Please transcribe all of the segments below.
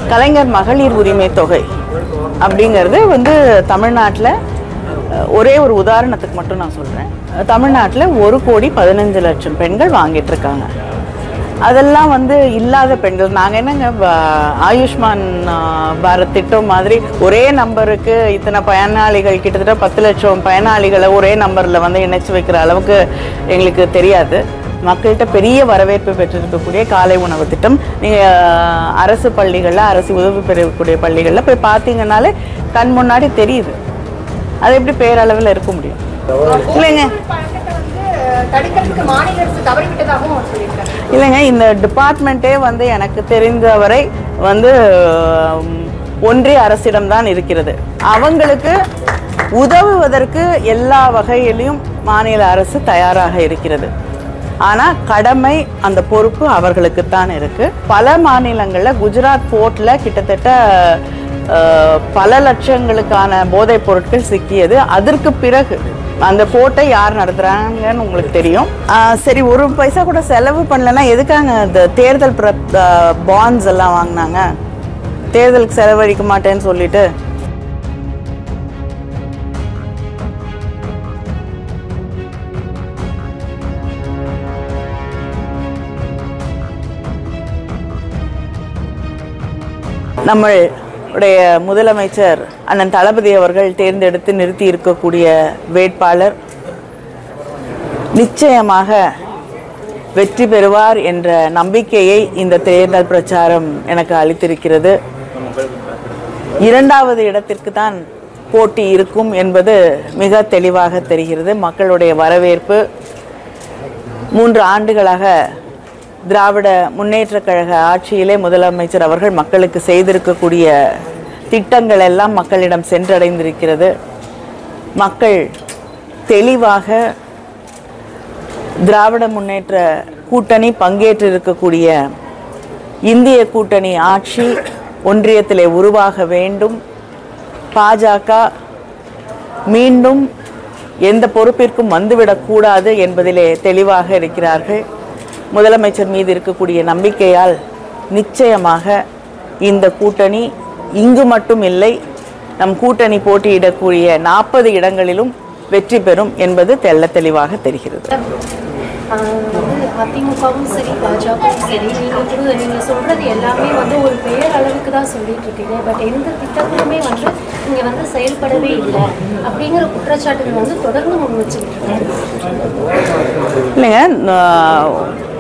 கலைஞர் மகளிர் உரிமை தொகை அப்படிங்கிறது வந்து தமிழ்நாட்டில் ஒரே ஒரு உதாரணத்துக்கு மட்டும் நான் சொல்கிறேன் தமிழ்நாட்டில் ஒரு கோடி பதினஞ்சு லட்சம் பெண்கள் வாங்கிட்டு இருக்காங்க அதெல்லாம் வந்து இல்லாத பெண்கள் நாங்கள் என்னங்க ப- ஆயுஷ்மான் ஆ, பாரத் திட்டம் மாதிரி ஒரே நம்பருக்கு இத்தனை பயனாளிகள் கிட்டத்தட்ட பத்து லட்சம் பயனாளிகளை ஒரே நம்பரில் வந்து இணைச்சு வைக்கிற அளவுக்கு எங்களுக்கு தெரியாது மக்கள்கிட்ட பெரிய வரவேற்பு பெற்றிருக்கக்கூடிய காலை உணவு திட்டம் நீங்கள் அரசு பள்ளிகளில் அரசு உதவி பெறக்கூடிய பள்ளிகளில் போய் பார்த்தீங்கன்னாலே கண் முன்னாடி தெரியுது அது எப்படி பேரளவில் இருக்க முடியும் இல்லைங்க பழக்கத்தை வந்து தடுக்கிறதுக்கு மாநில அரசு தவறிவிட்டதாகவும் அவர் சொல்லியிருக்காரு இல்லைங்க இந்த டிபார்ட்மெண்ட்டே வந்து எனக்கு தெரிந்தவரை வந்து உம், ஒன்றிய அரசிடம்தான் இருக்கிறது அவங்களுக்கு உதவுவதற்கு எல்லா வகையிலும் மாநில அரசு தயாராக இருக்கிறது ஆனால் கடமை அந்த பொறுப்பு அவர்களுக்குத்தான் இருக்கு பல மாநிலங்களில் குஜராத் போர்ட்டில் கிட்டத்தட்ட அஹ், பல லட்சங்களுக்கான போதைப் பொருட்கள் சிக்கியது அதற்கு பிறகு அந்த போட்டை யார் நடத்துறாங்கன்னு உங்களுக்கு தெரியும் ஆஹ் சரி ஒரு பைசா கூட செலவு பண்ணலன்னா எதுக்காங்க இந்த தேர்தல் பாண்ட்ஸ் எல்லாம் வாங்கினாங்க தேர்தலுக்கு செலவழிக்க மாட்டேன்னு சொல்லிட்டு நம்மளுடைய முதலமைச்சர் அண்ணன் தளபதி அவர்கள் தேர்ந்தெடுத்து நிறுத்தி இருக்கக்கூடிய வேட்பாளர் நிச்சயமாக வெற்றி பெறுவார் என்ற நம்பிக்கையை இந்த தேர்தல் பிரச்சாரம் எனக்கு அளித்திருக்கிறது இரண்டாவது இடத்திற்கு தான் போட்டி இருக்கும் என்பது மிக தெளிவாக தெரிகிறது மக்களுடைய வரவேற்பு மூன்று ஆண்டுகளாக திராவிட முன்னேற்றக் கழக ஆட்சியிலே முதலமைச்சர் அவர்கள் மக்களுக்கு செய்திருக்கக்கூடிய திட்டங்கள் எல்லாம் மக்களிடம் சென்றடைந்திருக்கிறது மக்கள் தெளிவாக திராவிட முன்னேற்ற கூட்டணி பங்கேற்றிருக்கக்கூடிய இந்திய கூட்டணி ஆட்சி ஒன்றியத்திலே உருவாக வேண்டும் பாஜக மீண்டும் எந்த பொறுப்பிற்கும் வந்துவிடக்கூடாது என்பதிலே தெளிவாக இருக்கிறார்கள் முதலமைச்சர் மீது இருக்கக்கூடிய நம்பிக்கையால் நிச்சயமாக இந்த கூட்டணி இங்கு மட்டும் இல்லை நம் கூட்டணி போட்டியிடக்கூடிய நாற்பது இடங்களிலும் வெற்றி பெறும் என்பது தெள்ள தெளிவாக தெரிகிறது ஆஹ் வந்து அதிமுகவும் சரி பாஜகவும் சரி நீங்கள் கூட நீங்கள் சொல்கிறது எல்லாமே வந்து ஒரு பெயர் அளவுக்கு தான் சொல்லிட்டு இருக்கீங்க பட் எந்த திட்டங்களுமே வந்து இங்கே வந்து செயல்படவே இல்லை அப்படிங்கிற குற்றச்சாட்டுகள் வந்து தொடர்ந்து முன் வச்சுக்கிட்டு இருக்காங்க இல்லைங்க நான்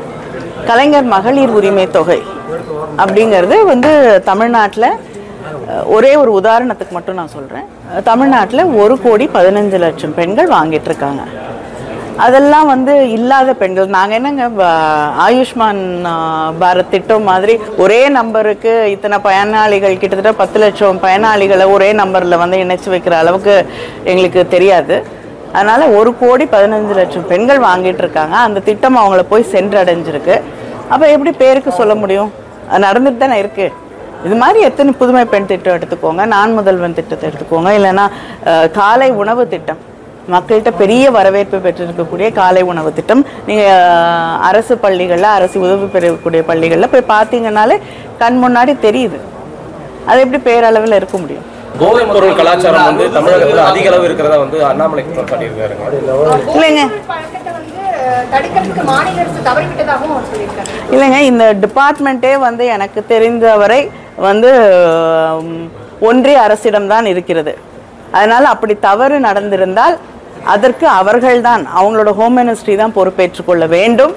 கலைஞர் மகளிர் உரிமை தொகை அப்படிங்கிறது வந்து தமிழ்நாட்டில் ஒரே ஒரு உதாரணத்துக்கு மட்டும் நான் சொல்கிறேன் தமிழ்நாட்டில் ஒரு கோடி பதினஞ்சு லட்சம் பெண்கள் வாங்கிட்டு இருக்காங்க அதெல்லாம் வந்து இல்லாத பெண்கள் நாங்கள் என்னங்க ப- ஆயுஷ்மான் ஆ, பாரத் திட்டம் மாதிரி ஒரே நம்பருக்கு இத்தனை பயனாளிகள் கிட்டத்தட்ட பத்து லட்சம் பயனாளிகளை ஒரே நம்பரில் வந்து இணைச்சு வைக்கிற அளவுக்கு எங்களுக்கு தெரியாது அதனால ஒரு கோடி பதினஞ்சு லட்சம் பெண்கள் வாங்கிட்டு இருக்காங்க அந்த திட்டம் அவங்கள போய் சென்றடைஞ்சிருக்கு அப்போ எப்படி பேருக்கு சொல்ல முடியும் அது நடந்துட்டு தானே இருக்கு இது மாதிரி எத்தனை புதுமை பெண் திட்டம் எடுத்துக்கோங்க நான் முதல்வன் திட்டத்தை எடுத்துக்கோங்க இல்லைன்னா அஹ், காலை உணவு திட்டம் மக்கள்கிட்ட பெரிய வரவேற்பு பெற்றிருக்கக்கூடிய காலை உணவு திட்டம் நீங்கள் அரசு பள்ளிகளில் அரசு உதவி பெறக்கூடிய பள்ளிகளில் போய் பார்த்தீங்கன்னாலே கண் முன்னாடி தெரியுது அது எப்படி பேரளவில் இருக்க முடியும் போதைப் பொருள் கலாச்சாரம் வந்து தமிழகத்துல அதிக அளவு இருக்கிறதா வந்து அண்ணாமலை குற்றம் சாட்டியிருக்காருங்க இல்லைங்க பழக்கத்தை வந்து தடுக்கிறதுக்கு மாநில அரசு தவறிவிட்டதாகவும் அவர் சொல்லியிருக்காரு இல்லைங்க இந்த டிபார்ட்மெண்ட்டே வந்து எனக்கு தெரிந்தவரை வந்து உம், ஒன்றிய அரசிடம்தான் இருக்கிறது அதனால் அப்படி தவறு நடந்திருந்தால் அதற்கு அவர்கள்தான் அவங்களோட ஹோம் மினிஸ்ட்ரி தான் பொறுப்பேற்றுக் கொள்ள வேண்டும்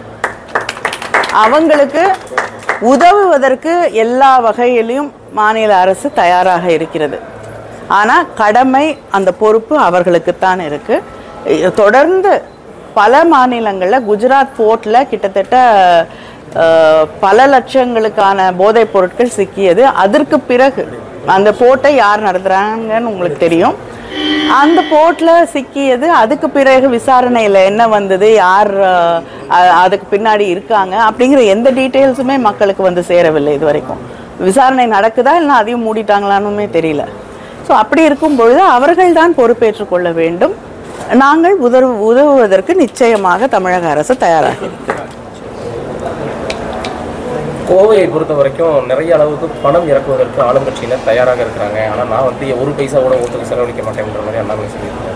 அவங்களுக்கு உதவுவதற்கு எல்லா வகையிலும் மாநில அரசு தயாராக இருக்கிறது ஆனால் கடமை அந்த பொறுப்பு அவர்களுக்குத்தான் இருக்கு இ- தொடர்ந்து பல மாநிலங்களில் குஜராத் போர்ட்டில் கிட்டத்தட்ட அஹ், பல லட்சங்களுக்கான போதைப் பொருட்கள் சிக்கியது அதற்கு பிறகு அந்த போட்டை யார் நடத்துகிறாங்கன்னு உங்களுக்கு தெரியும் அந்த போர்ட்டில் சிக்கியது அதுக்கு பிறகு விசாரணையில் என்ன வந்தது யார் அஹ், அ- அதுக்கு பின்னாடி இருக்காங்க அப்படிங்கிற எந்த டீட்டெயில்ஸுமே மக்களுக்கு வந்து சேரவில்லை இது வரைக்கும் விசாரணை நடக்குதா இல்லை அதையும் மூடிட்டாங்களான்னுமே தெரியல ஸோ அப்படி இருக்கும் பொழுது அவர்கள் தான் பொறுப்பேற்றுக் கொள்ள வேண்டும் நாங்கள் உதவு உதவுவதற்கு நிச்சயமாக தமிழக அரசு தயாராக இருக்கிறது கோவையை பொறுத்த வரைக்கும் நிறைய அளவுக்கு பணம் இறக்குவதற்கு ஆளும் கட்சியினர் தயாராக இருக்கிறாங்க ஆனால் நான் வந்து ஒரு பைசா கூட ஓட்டுக்கு செலவழிக்க மாட்டேன்ற மாதிரி அண்ணாமலை சொல்லியிருக்காரு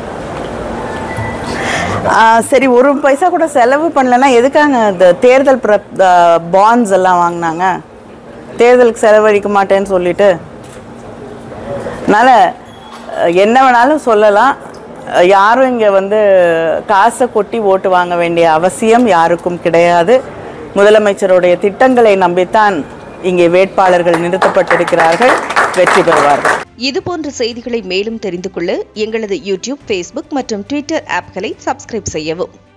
ஆ, சரி ஒரு பைசா கூட செலவு பண்ணலன்னா எதுக்காங்க இந்த தேர்தல் பாண்ட்ஸ் எல்லாம் வாங்கினாங்க தேர்தலுக்கு செலவழிக்க மாட்டேன்னு சொல்லிட்டு அதனால அஹ், என்ன வேணாலும் சொல்லலாம் அஹ், யாரும் இங்கே வந்து காசை கொட்டி ஓட்டு வாங்க வேண்டிய அவசியம் யாருக்கும் கிடையாது முதலமைச்சருடைய திட்டங்களை நம்பித்தான் இங்கே வேட்பாளர்கள் நிறுத்தப்பட்டிருக்கிறார்கள் வெற்றி பெறுவார்கள் இதுபோன்ற செய்திகளை மேலும் தெரிந்து கொள்ள எங்களது யூடியூப் ஃபேஸ்புக் மற்றும் ட்விட்டர் ஆப்களை சப்ஸ்கிரைப் செய்யவும்